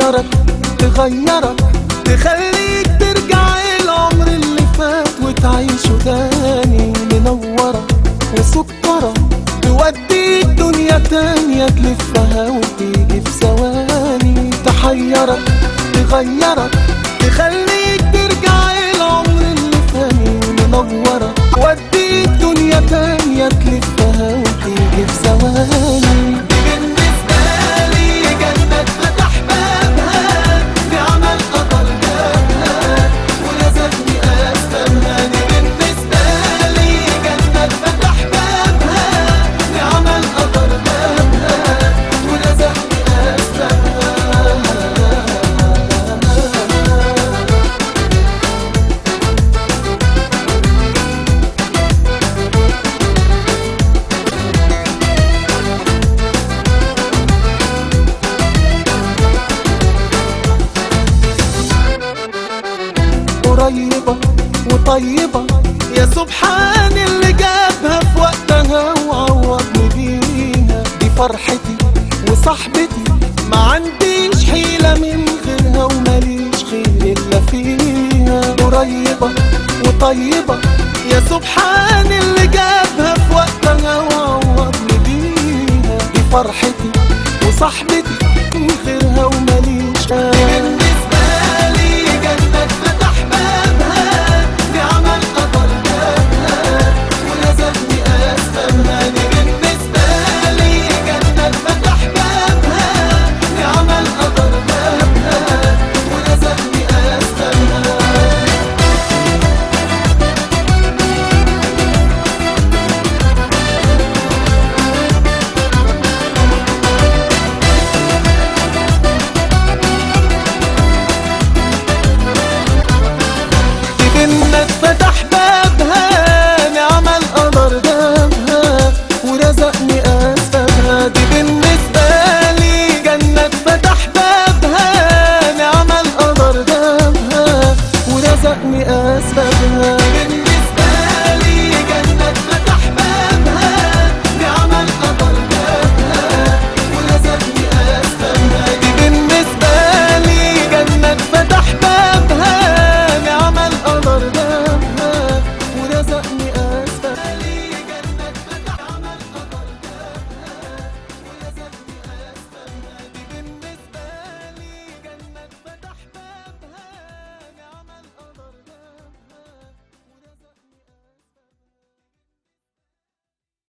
تحيرك تغيرك تخليك ترجع العمر اللي فات وتعيشه تاني منورة وسكرة توديك دنيا تانية تلفها وتيجي في ثواني تحيرك تغيرك تخليك ترجع العمر اللي فاني منورة توديك دنيا تانية تلفها وتيجي في ثواني دي بالنسبة لي جنة فتح بابها بعمل قطر جابها ولازمني أسبابها دي بالنسبة لي جنة فتح بابها بعمل قطر جابها ولازمني أسبابها قريبة وطيبة يا سبحان اللي جابها في وقتها وعوضني بيها دي فرحتي وصاحبتي ما عنديش حيلة من غيرها وماليش خير إلا فيها قريبة وطيبة يا سبحان اللي جابها في وقتها وعوضني بيها دي فرحتي وصاحبتي من غيرها وماليش خير